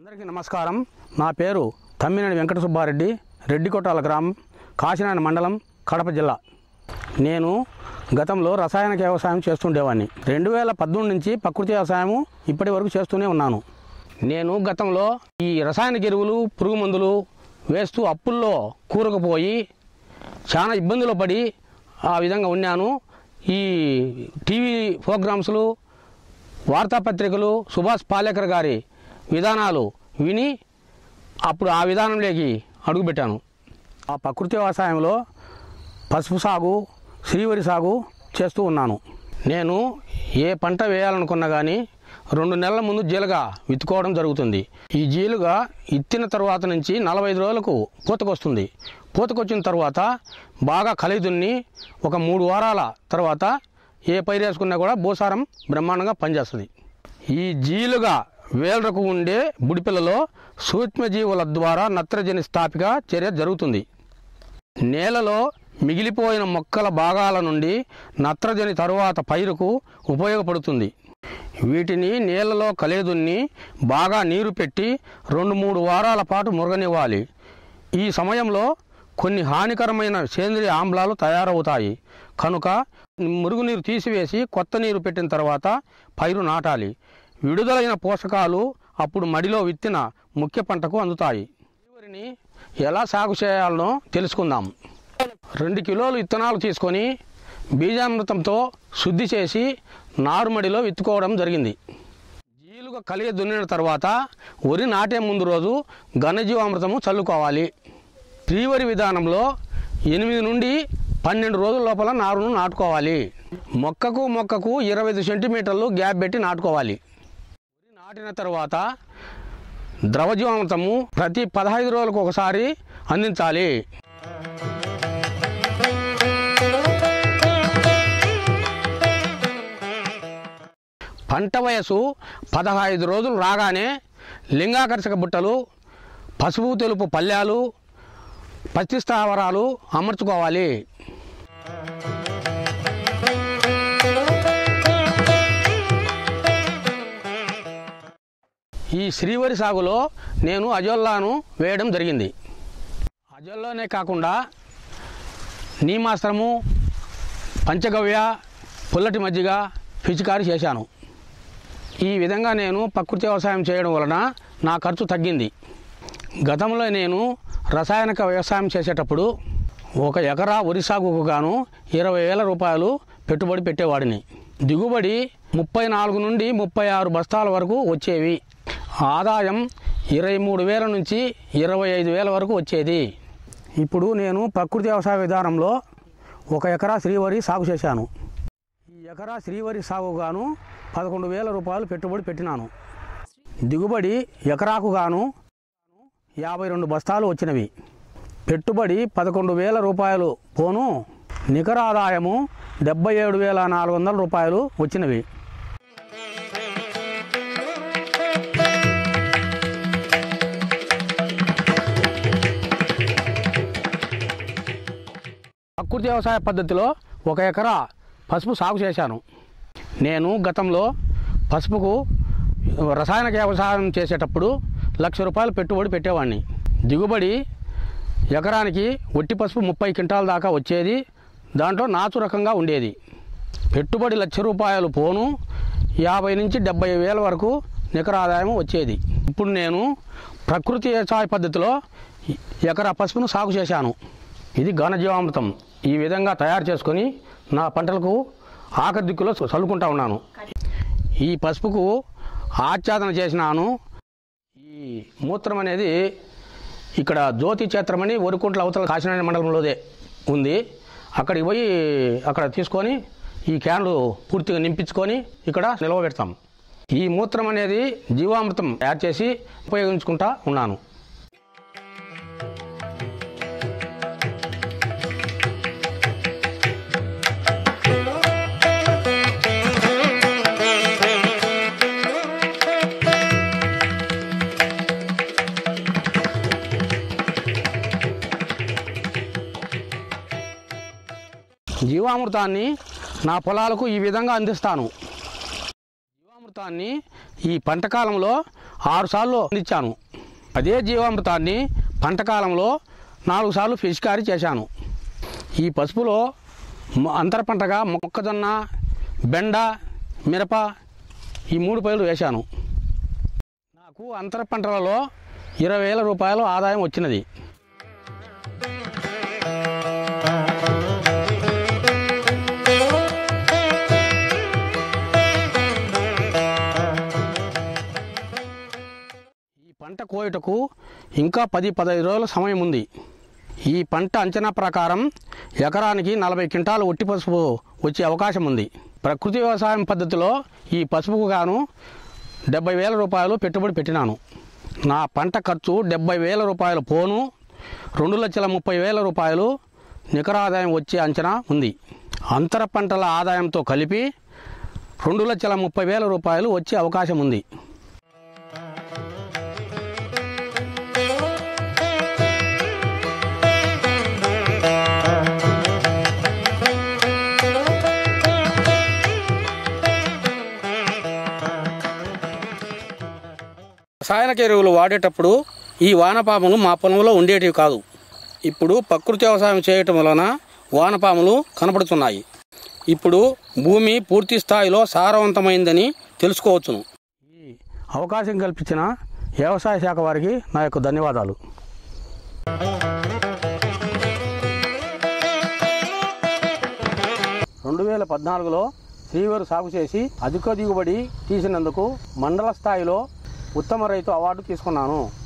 అందరికీ నమస్కారం నా పేరు తమ్మినేని వెంకట సుబ్బారెడ్డి రెడ్డికొట్టాల గ్రామం కాశీనారాయణ మండలం కడప జిల్లా నేను గతంలో రసాయనిక వ్యవసాయం చేస్తుండేవాడిని రెండు వేల పద్దెనిమిది నుంచి ప్రకృతి వ్యవసాయం ఇప్పటి వరకు చేస్తూనే ఉన్నాను నేను గతంలో ఈ రసాయనిక ఎరువులు పురుగు మందులు వేస్తూ అప్పుల్లో కూరకపోయి చాలా ఇబ్బందులు పడి ఆ విధంగా ఉన్నాను ఈ టీవీ ప్రోగ్రామ్స్లు వార్తాపత్రికలు సుభాష్ పాలేకర్ గారి విధానాలు విని అప్పుడు ఆ విధానంలోకి అడుగుపెట్టాను ఆ ప్రకృతి వ్యవసాయంలో పసుపు సాగు శ్రీవరి సాగు చేస్తూ ఉన్నాను నేను ఏ పంట వేయాలనుకున్నా కానీ రెండు నెలల ముందు జీలుగా విత్తుకోవడం జరుగుతుంది ఈ జీలుగా ఇత్తిన తర్వాత నుంచి నలభై ఐదు రోజులకు పూతకొస్తుంది పూతకొచ్చిన తర్వాత బాగా కలిదున్ని ఒక మూడు వారాల తర్వాత ఏ పైరు వేసుకున్నా కూడా భూసారం బ్రహ్మాండంగా పనిచేస్తుంది ఈ జీలుగా వేలకు ఉండే బుడిపిల్లలో సూక్ష్మజీవుల ద్వారా నత్రజని స్థాపిక చర్య జరుగుతుంది నేలలో మిగిలిపోయిన మొక్కల భాగాల నుండి నత్రజని తరువాత పైరుకు ఉపయోగపడుతుంది వీటిని నీళ్ళలో కలేదున్ని బాగా నీరు పెట్టి రెండు మూడు వారాల పాటు మురగనివ్వాలి ఈ సమయంలో కొన్ని హానికరమైన సేంద్రియ ఆమ్లాలు తయారవుతాయి కనుక మురుగునీరు తీసివేసి కొత్త నీరు పెట్టిన తర్వాత పైరు నాటాలి విడుదలైన పోషకాలు అప్పుడు మడిలో విత్తిన ముఖ్య పంటకు అందుతాయి వరిని ఎలా సాగు చేయాలనో తెలుసుకుందాం రెండు కిలోలు విత్తనాలు తీసుకొని బీజామృతంతో శుద్ధి చేసి నారుమడిలో విత్తుకోవడం జరిగింది జీలుగా కలిగి దున్నిన తర్వాత వరి నాటే ముందు రోజు ఘనజీవామృతము చల్లుకోవాలి శ్రీవరి విధానంలో ఎనిమిది నుండి పన్నెండు రోజుల లోపల నారును నాటుకోవాలి మొక్కకు మొక్కకు ఇరవై ఐదు సెంటీమీటర్లు గ్యాప్ పెట్టి నాటుకోవాలి వరి నాటిన తర్వాత ద్రవజీవామృతము ప్రతి పదహైదు రోజులకు ఒకసారి అందించాలి పంట వయసు పదహైదు రోజులు రాగానే లింగాకర్షక బుట్టలు పసుపు తెలుపు పళ్ళ్యాలు పత్తి స్థావరాలు అమర్చుకోవాలి ఈ శ్రీవరి సాగులో నేను అజోల్లాను వేయడం జరిగింది అజోల్లోనే కాకుండా నీమాస్త్రము పంచగవ్య పుల్లటి మజ్జిగ పిచికారి చేశాను ఈ విధంగా నేను ప్రకృతి వ్యవసాయం చేయడం వలన నా ఖర్చు తగ్గింది గతంలో నేను రసాయనిక వ్యవసాయం చేసేటప్పుడు ఒక ఎకరా వరి సాగుకు గాను ఇరవై వేల రూపాయలు పెట్టుబడి పెట్టేవాడిని దిగుబడి ముప్పై నాలుగు నుండి ముప్పై ఆరు బస్తాల వరకు వచ్చేవి ఆదాయం ఇరవై మూడు వేల నుంచి ఇరవై ఐదు వేల వరకు వచ్చేది ఇప్పుడు నేను ప్రకృతి వ్యవసాయ విధానంలో ఒక ఎకరా శ్రీవరి సాగు చేశాను ఈ ఎకరా శ్రీవరి సాగుగాను పదకొండు వేల రూపాయలు పెట్టుబడి పెట్టినాను దిగుబడి ఎకరాకు గాను యాభై రెండు బస్తాలు వచ్చినవి పెట్టుబడి పదకొండు వేల రూపాయలు పోను నికర ఆదాయము డెబ్బై ఏడు వేల నాలుగు వందల రూపాయలు వచ్చినవి ప్రకృతి వ్యవసాయ పద్ధతిలో ఒక ఎకరా పసుపు సాగు చేశాను నేను గతంలో పసుపుకు రసాయనిక వ్యవసాయం చేసేటప్పుడు లక్ష రూపాయలు పెట్టుబడి పెట్టేవాడిని దిగుబడి ఎకరానికి ఒట్టి పసుపు ముప్పై క్వింటాల దాకా వచ్చేది దాంట్లో నాచు రకంగా ఉండేది పెట్టుబడి లక్ష రూపాయలు పోను యాభై నుంచి డెబ్బై వేల వరకు నికర ఆదాయం వచ్చేది ఇప్పుడు నేను ప్రకృతి వ్యవసాయ పద్ధతిలో ఎకరా పసుపును సాగు చేశాను ఇది ఘనజీవామృతం ఈ విధంగా తయారు చేసుకొని నా పంటలకు ఆఖరి దిక్కులో చల్లుకుంటా ఉన్నాను ఈ పసుపుకు ఆచ్ఛాదన చేసినాను ఈ మూత్రం అనేది ఇక్కడ జ్యోతి క్షేత్రమని ఒరికుంట్ల అవతల కాశీనారాయణ మండలంలోదే ఉంది అక్కడికి పోయి అక్కడ తీసుకొని ఈ క్యాన్లు పూర్తిగా నింపించుకొని ఇక్కడ నిల్వ పెడతాం ఈ మూత్రం అనేది జీవామృతం తయారు చేసి ఉపయోగించుకుంటా ఉన్నాను జీవామృతాన్ని నా పొలాలకు ఈ విధంగా అందిస్తాను జీవామృతాన్ని ఈ పంట కాలంలో ఆరు సార్లు ఇచ్చాను అదే జీవామృతాన్ని పంట కాలంలో నాలుగు సార్లు పిచికారీ చేశాను ఈ పసుపులో మ- అంతర పంటగా మొక్కజొన్న బెండ మిరప ఈ మూడు పైర్లు వేశాను నాకు అంతర పంటలలో ఇరవై వేల రూపాయలు ఆదాయం వచ్చినది ఈ పంట కోయుటకు ఇంకా పది పదహైదు రోజుల సమయం ఉంది ఈ పంట అంచనా ప్రకారం ఎకరానికి నలభై క్వింటాలు ఒట్టి పసుపు వచ్చే అవకాశం ఉంది ప్రకృతి వ్యవసాయం పద్ధతిలో ఈ పసుపుకు గాను డెబ్బై వేల రూపాయలు పెట్టుబడి పెట్టినాను నా పంట ఖర్చు డెబ్బై వేల రూపాయలు పోను రెండు లక్షల ముప్పై వేల రూపాయలు నికర ఆదాయం వచ్చే అంచనా ఉంది అంతర పంటల ఆదాయంతో కలిపి రెండు లక్షల ముప్పై వేల రూపాయలు వచ్చే అవకాశం ఉంది రసాయనిక ఎరువులు వాడేటప్పుడు ఈ వానపాములు మా పొలంలో ఉండేటివి కాదు ఇప్పుడు ప్రకృతి వ్యవసాయం చేయటం వలన వానపాములు కనపడుతున్నాయి ఇప్పుడు భూమి పూర్తి స్థాయిలో సారవంతమైందని తెలుసుకోవచ్చును ఈ అవకాశం కల్పించిన వ్యవసాయ శాఖ వారికి నా యొక్క ధన్యవాదాలు రెండు వేల పద్నాలుగులో శ్రీవారు సాగు చేసి అధిక దిగుబడి తీసినందుకు మండల స్థాయిలో ఉత్తమ రైతు అవార్డు తీసుకున్నాను